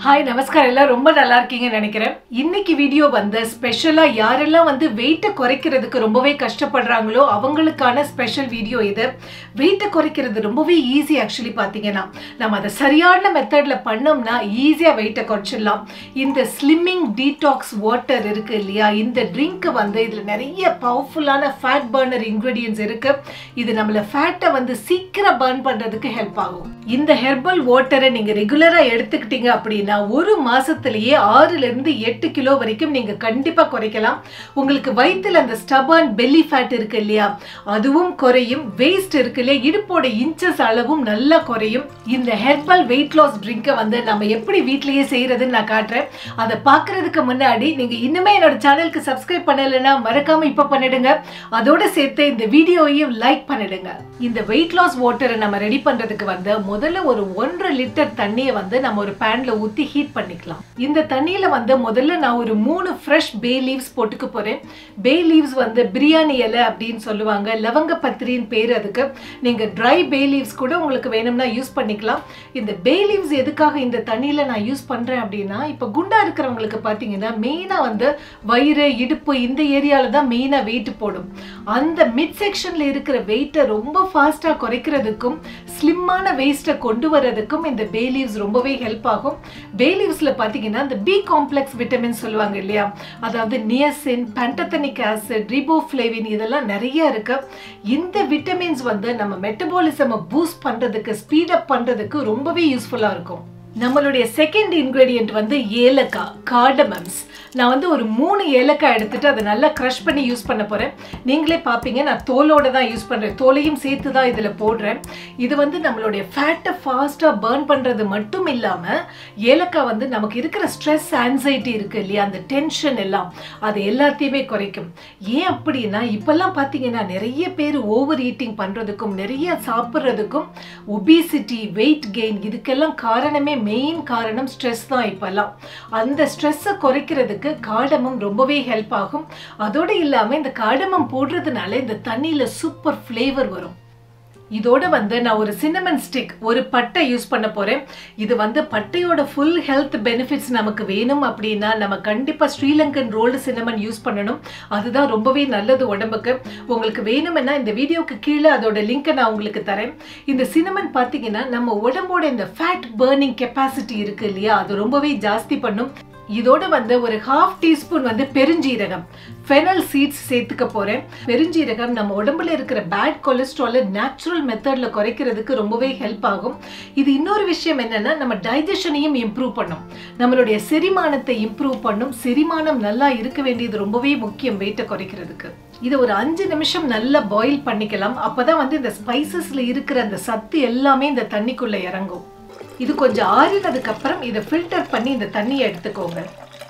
hi நமஸ்காரம் எல்லாம் ரொம்ப நல்லா இருக்கீங்கன்னு நினைக்கிறேன் இன்னைக்கு வீடியோ வந்து ஸ்பெஷலா யாரெல்லாம் வந்து வெயிட்டை குறைக்கிறதுக்கு ரொம்பவே கஷ்டப்படுறாங்களோ அவங்களுக்கான ஸ்பெஷல் வீடியோ இது வெயிட்டை குறைக்கிறது ரொம்பவே ஈஸி ஆக்சுவலி பார்த்தீங்கன்னா நம்ம அதை சரியான மெத்தட்ல பண்ணோம்னா ஈஸியாக வெயிட்டை குறைச்சிடலாம் இந்த ஸ்லிம்மிங் டீடாக்ஸ் வாட்டர் இருக்கு இல்லையா இந்த ட்ரிங்க் வந்து இதில் நிறைய பவர்ஃபுல்லான ஃபேட் பர்னர் இன்க்ரீடியன்ஸ் இருக்கு இது நம்மள ஃபேட்டை வந்து சீக்கிரம் பர்ன் பண்றதுக்கு ஹெல்ப் ஆகும் இந்த ஹெர்பல் வாட்டரை நீங்க ரெகுலரா எடுத்துக்கிட்டீங்க அப்படின்னா ஒரு மாசத்திலேயே ஆறுல இருந்து எட்டு கிலோ வரைக்கும் நீங்க கண்டிப்பா குறைக்கலாம் உங்களுக்கு வயித்துல அந்த ஸ்டபர்ன் பெல்லி ஃபேட் இருக்கு இல்லையா அதுவும் குறையும் வேஸ்ட் இருக்கு இல்லையா இடுப்போட இன்ச்சஸ் அளவும் நல்லா குறையும் இந்த ஹெர்பல் வெயிட் லாஸ் ட்ரிங்கை வந்து நம்ம எப்படி வீட்லயே செய்யறதுன்னு நான் காட்டுறேன் அதை பார்க்கறதுக்கு முன்னாடி நீங்க இன்னுமே என்னோட சேனலுக்கு சப்ஸ்கிரைப் பண்ணலைன்னா மறக்காம இப்ப பண்ணிடுங்க அதோட சேர்த்து இந்த வீடியோவையும் லைக் பண்ணிடுங்க இந்த வெயிட் லாஸ் வாட்டரை நம்ம ரெடி பண்றதுக்கு வந்து முதல்ல ஒரு ஒன்றரை லிட்டர் தண்ணியை வந்து நம்ம ஒரு பேன்ல ஊத்தி ஹீட் பண்ணிக்கலாம் இந்த தண்ணியில வந்து முதல்ல நான் ஒரு மூணு ஃப்ரெஷ் பே லீவ்ஸ் போட்டுக்க போறேன் பே லீவ்ஸ் வந்து பிரியாணி இலை அப்படின்னு சொல்லுவாங்க லவங்க பத்திரின்னு பேர் அதுக்கு நீங்க ட்ரை பே லீவ்ஸ் கூட உங்களுக்கு வேணும்னா யூஸ் பண்ணிக்கலாம் இந்த பே லீவ்ஸ் எதுக்காக இந்த தண்ணியில நான் யூஸ் பண்றேன் அப்படின்னா இப்ப குண்டா இருக்கிறவங்களுக்கு பாத்தீங்கன்னா மெயினா வந்து வயிறு இடுப்பு இந்த ஏரியால தான் மெயினா வெயிட் போடும் அந்த மிட் செக்ஷன்ல இருக்கிற வெயிட்டை ரொம்ப ஃபாஸ்டா குறைக்கிறதுக்கும் ஸ்லிம்மான வேஸ்ட்டை கொண்டு வர்றதுக்கும் இந்த பே லீவ்ஸ் ரொம்பவே ஹெல்ப் ஆகும் பே லீவ்ஸ்ல பாத்தீங்கன்னா இந்த பி காம்ப்ளெக்ஸ் விட்டமின் சொல்லுவாங்க இல்லையா அதாவது நியசின் பென்டத்தனிக் ஆசிட் ரிபோஃப்ளேவின் இதெல்லாம் நிறைய இருக்கு இந்த விட்டமின்ஸ் வந்து நம்ம மெட்டபாலிசமை பூஸ்ட் பண்றதுக்கு ஸ்பீட் அப் பண்றதுக்கு ரொம்பவே யூஸ்ஃபுல்லா இருக்கும் நம்மளுடைய செகண்ட் இன்க்ரீடியன்ட் வந்து ஏலக்காய் கார்டமம்ஸ் நான் வந்து ஒரு மூணு ஏலக்காய் எடுத்துட்டு அதை நல்லா க்ரஷ் பண்ணி யூஸ் பண்ண போறேன் நீங்களே பார்ப்பீங்க நான் தோலோட தான் யூஸ் பண்றேன் தோலையும் சேர்த்து தான் இதில் போடுறேன் இது வந்து நம்மளுடைய ஃபேட்டை ஃபாஸ்ட்டாக பேர்ன் பண்றது மட்டும் இல்லாம ஏலக்காய் வந்து நமக்கு இருக்கிற ஸ்ட்ரெஸ் ஆன்சைட்டி இருக்கு இல்லையா அந்த டென்ஷன் எல்லாம் அது எல்லாத்தையுமே குறைக்கும் ஏன் அப்படின்னா இப்பெல்லாம் பார்த்தீங்கன்னா நிறைய பேர் ஓவர் ஈட்டிங் பண்றதுக்கும் நிறைய சாப்பிட்றதுக்கும் ஒபிசிட்டி வெயிட் கெயின் இதுக்கெல்லாம் காரணமே மெயின் காரணம் ஸ்ட்ரெஸ் தான் இப்பெல்லாம் அந்த ஸ்ட்ரெஸ்ஸை குறைக்கிறதுக்கு காடமம் ரொம்பவே ஹெல்ப் ஆகும் அதோடு இல்லாமல் இந்த காடமம் போடுறதுனால இந்த தண்ணியில் சூப்பர் ஃப்ளேவர் வரும் இதோட வந்து நான் ஒரு சின்னமன் ஸ்டிக் ஒரு பட்டை யூஸ் பண்ண போறேன் இது வந்து பட்டையோட ஃபுல் ஹெல்த் பெனிஃபிட்ஸ் நமக்கு வேணும் அப்படின்னா நம்ம கண்டிப்பா ஸ்ரீலங்கன் ரோல்டு சின்னமன் யூஸ் பண்ணணும் அதுதான் ரொம்பவே நல்லது உடம்புக்கு உங்களுக்கு வேணும்னா இந்த வீடியோக்கு கீழே அதோட லிங்கை நான் உங்களுக்கு தரேன் இந்த சின்னமன் பார்த்தீங்கன்னா நம்ம உடம்போட இந்த ஃபேட் பர்னிங் கெப்பாசிட்டி இருக்கு இல்லையா அது ரொம்பவே ஜாஸ்தி பண்ணும் இதோட வந்து ஒரு ஹாஃப் டீஸ்பூன் வந்து பெருஞ்சீரகம் ஃபெனல் சீட்ஸ் சேர்த்துக்க போறேன் பெருஞ்சீரகம் நம்ம உடம்புல இருக்கிற பேட் கொலஸ்ட்ராலை நேச்சுரல் மெத்தட்ல குறைக்கிறதுக்கு ரொம்பவே ஹெல்ப் ஆகும் இது இன்னொரு விஷயம் என்னன்னா நம்ம டைஜஷனையும் இம்ப்ரூவ் பண்ணும் நம்மளுடைய செரிமானத்தை இம்ப்ரூவ் பண்ணும் செரிமானம் நல்லா இருக்க வேண்டியது ரொம்பவே முக்கியம் வெயிட்டை குறைக்கிறதுக்கு இதை ஒரு அஞ்சு நிமிஷம் நல்லா பாயில் பண்ணிக்கலாம் அப்பதான் வந்து இந்த ஸ்பைசஸ்ல இருக்கிற அந்த சத்து எல்லாமே இந்த தண்ணிக்குள்ள இறங்கும் இது கொஞ்சம் ஆறினதுக்கு அப்புறம் இதை ஃபில்டர் பண்ணி இந்த தண்ணியை எடுத்துக்கோங்க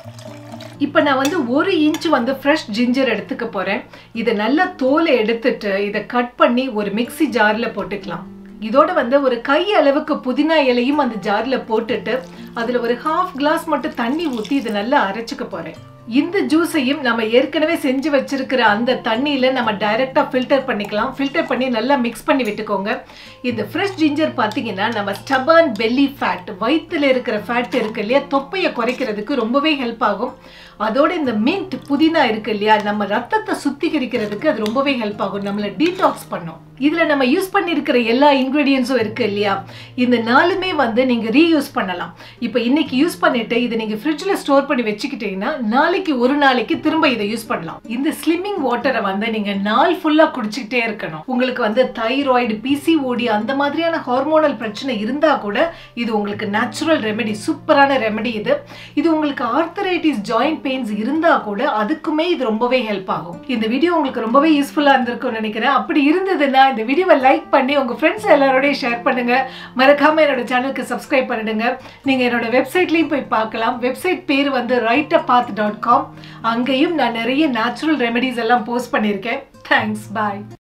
இப்போ நான் வந்து ஒரு இன்ச் வந்து ஃப்ரெஷ் ஜிஞ்சர் எடுத்துக்க போகிறேன் இதை நல்லா தோலை எடுத்துட்டு இதை கட் பண்ணி ஒரு மிக்சி ஜாரில் போட்டுக்கலாம் இதோட வந்து ஒரு கை அளவுக்கு புதினா இலையும் அந்த ஜாரில் போட்டுட்டு அதில் ஒரு ஹாஃப் கிளாஸ் மட்டும் தண்ணி ஊற்றி இதை நல்லா அரைச்சிக்க போகிறேன் இந்த ஜூஸையும் நம்ம ஏற்கனவே செஞ்சு வச்சிருக்கிற அந்த தண்ணியில் நம்ம டைரெக்டாக ஃபில்டர் பண்ணிக்கலாம் ஃபில்டர் பண்ணி நல்லா மிக்ஸ் பண்ணி விட்டுக்கோங்க இந்த ஃப்ரெஷ் ஜிஞ்சர் பார்த்தீங்கன்னா நம்ம ஸ்டபர்ன் பெல்லி ஃபேட் வயிற்றுல இருக்கிற ஃபேட் இருக்கு இல்லையா தொப்பையை குறைக்கிறதுக்கு ரொம்பவே ஹெல்ப் ஆகும் அதோட இந்த மின்ட் புதினா இருக்கு இல்லையா நம்ம ரத்தத்தை சுத்திகரிக்கிறதுக்கு அது ரொம்பவே ஹெல்ப் ஆகும் நம்மளை டீடாக்ஸ் பண்ணும் இதுல நம்ம யூஸ் பண்ணிருக்கிற எல்லா இன்கிரீடியன்ஸும் இருக்கு இல்லையா இந்த நாலுமே வந்து நீங்க ரீயூஸ் பண்ணலாம் இப்போ இன்னைக்கு யூஸ் பண்ணிட்டு இதை நீங்க ஃப்ரிட்ஜில் ஸ்டோர் பண்ணி வச்சுக்கிட்டீங்கன்னா நாளைக்கு ஒரு நாளைக்கு திரும்ப இதை யூஸ் பண்ணலாம் இந்த ஸ்லிம்மிங் வாட்டரை வந்து நீங்க நாள் ஃபுல்லா குடிச்சுக்கிட்டே இருக்கணும் உங்களுக்கு வந்து தைராய்டு பிசிஓடி அந்த மாதிரியான ஹார்மோனல் பிரச்சனை இருந்தா கூட இது உங்களுக்கு நேச்சுரல் ரெமெடி சூப்பரான ரெமெடி இது இது உங்களுக்கு ஆர்த்தரைட்டிஸ் ஜாயிண்ட் பெயின்ஸ் இருந்தா கூட அதுக்குமே இது ரொம்பவே ஹெல்ப் ஆகும் இந்த வீடியோ உங்களுக்கு ரொம்பவே யூஸ்ஃபுல்லா இருந்திருக்கும்னு நினைக்கிறேன் அப்படி இருந்ததுன்னா இந்த வீடியோவை லைக் பண்ணி உங்க ஃப்ரெண்ட்ஸ் எல்லாரோடையும் ஷேர் பண்ணுங்க மறக்காம என்னோட சேனலுக்கு சப்ஸ்கிரைப் பண்ணிடுங்க நீங்க என்னோட வெப்சைட்லயும் போய் பார்க்கலாம் வெப்சைட் பேர் வந்து ரைட் பாத் டாட் காம் அங்கேயும் நான் நிறைய நேச்சுரல் ரெமெடிஸ் எல்லாம் போஸ்ட் பண்ணியிருக்கேன் தேங்க்ஸ் பாய்